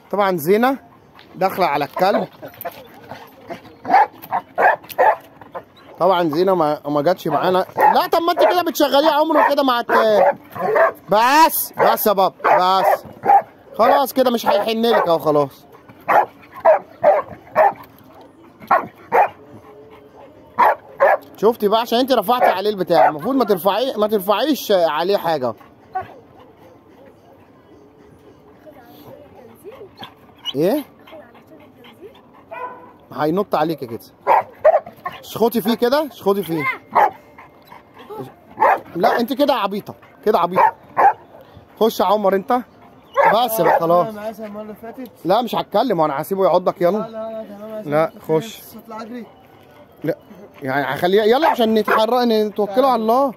طبعا زينه داخله على الكلب طبعا زينه ما ما جاتش معانا لا طب ما انت كده بتشغليه عمره كده مع الت... بس بس يا بابا بس خلاص كده مش هيحن لك اهو خلاص شفتي بقى عشان انت رفعتي عليه البتاع المفروض ما ترفعي ما ترفعيش عليه حاجه ايه هينط عليك كده شخوطي فيه كده شخوطي فيه لا انت كده عبيطه كده عبيطه خش يا عمر انت بس بقى خلاص معايا زي المره اللي فاتت لا مش هتكلم وانا هسيبه يعضك لا يلا لا لا تمام يا لا، زلمة. خش. بس اطلع اجري لا يعني هخليه يلا عشان نتحرك نتوكلوا على الله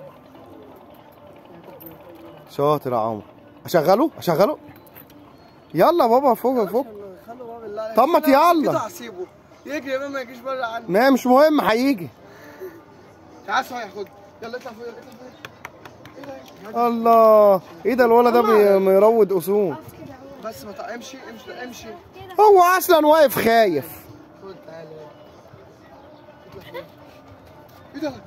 شاطر يا عمر اشغله اشغله يلا بابا فوق فوق خلوا بابا بالله عليك. طب ما لا، يلا. كده هسيبه يجري يا ما يجيش بره عني ما مش مهم هيجي تعال صحيح خد يلا اطلع فوق يلا اطلع فوق ايه ده الله ايه ده الولد ده بي- مروض اسود بس ما تع- امشي امشي لا، امشي هو اصلا واقف خايف خد تعالى اطلع فوق.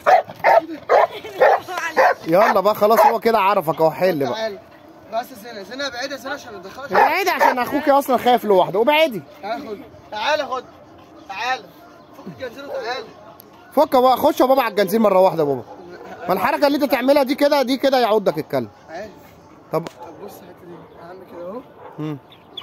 ايه ده يلا بقى خلاص هو كده عرفك اهو حل بقى تعالى بس زينة زينة بعيدة زينة عشان ندخلك ابعدي عشان اخوك اصلا خايف لوحده وابعدي تعالى خد تعالى خد تعالى فك الجنزير وتعالى فك بقى خش يا بابا على الجنزير مره واحده يا بابا ما الحركه اللي انت تعملها دي كده دي كده يعضك الكلب عارف طب طب بص الحتة دي اعمل كده اهو مم.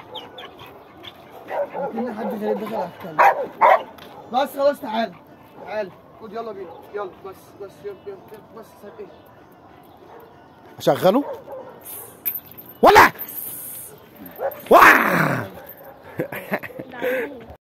كنا حد غريب دخل على الكلب بس خلاص تعالى تعالى خد يلا بينا يلا بس بس يلا يلا يلا بس ساب ايه اشغله ولا واه